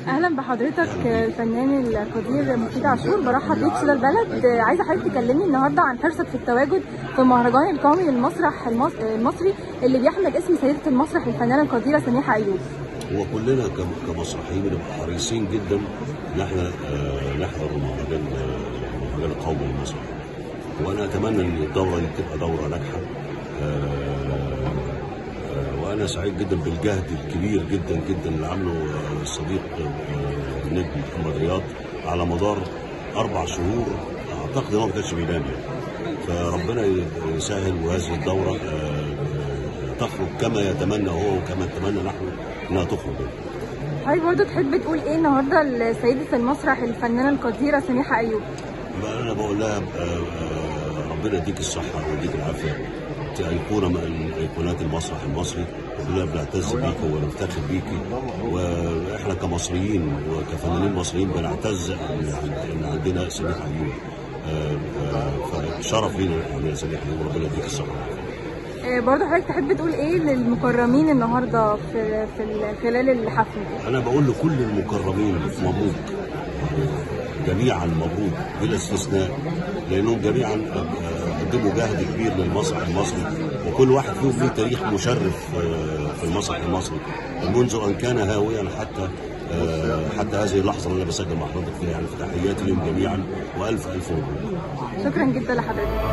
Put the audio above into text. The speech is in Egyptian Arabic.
اهلا بحضرتك الفنان القدير مفيد عاشور برحب بيك سيدة البلد عايزه حضرتك تكلمني النهارده عن حرصك في التواجد في المهرجان القومي للمسرح المص- المصري اللي بيحمل اسم سيده المسرح الفنانه القديره سميحه ايوب هو كلنا كم- كمسرحيين بنبقى حريصين جدا ان احنا آه، نحضر المهرجان آه، المهرجان القومي للمسرح وانا اتمنى ان الدوره دي تبقى دوره ناجحه آه، آه، وانا سعيد جدا بالجهد الكبير جدا جدا اللي عامله آه، الصديق آه، النجم محمد رياض على مدار اربع شهور اعتقد ان هو ما كانش بينام يعني فربنا يسهل وهذه الدوره آه، آه، تخرج كما يتمنى هو وكما نتمنى نحن انها تخرج حضرتك برضه تحب تقول ايه النهارده لسيده المسرح الفنانه القديره سميحه ايوب بقى انا بقول لها آه، آه، ربنا يديك الصحه ويديك العافيه انت ايقونه من ايقونات المسرح المصري كلنا بنعتز بيكي ونفتخر بيكي واحنا كمصريين وكفنانين مصريين بنعتز ان عند- إن عندنا سميحه ايوب آه، آه، فشرف لينا ان عندنا سميحه ايوب ربنا يديك الصحه آه، برضه حضرتك تحب تقول ايه للمكرمين النهارده في في ال- خلال الحفل انا بقول لكل المكرمين مبروك جميعا مبروك بلا استثناء لانهم جميعا آه، قدموا جهد كبير للمسرح المصري وكل واحد فيهم له تاريخ مشرف آه، في المسرح المصري منذ ان كان هاويا حتى آه، حتى هذه اللحظه اللي انا بسجل مع حضرتك فيها يعني فتحياتي لهم جميعا والف الف مبروك شكرا جدا لحضرتك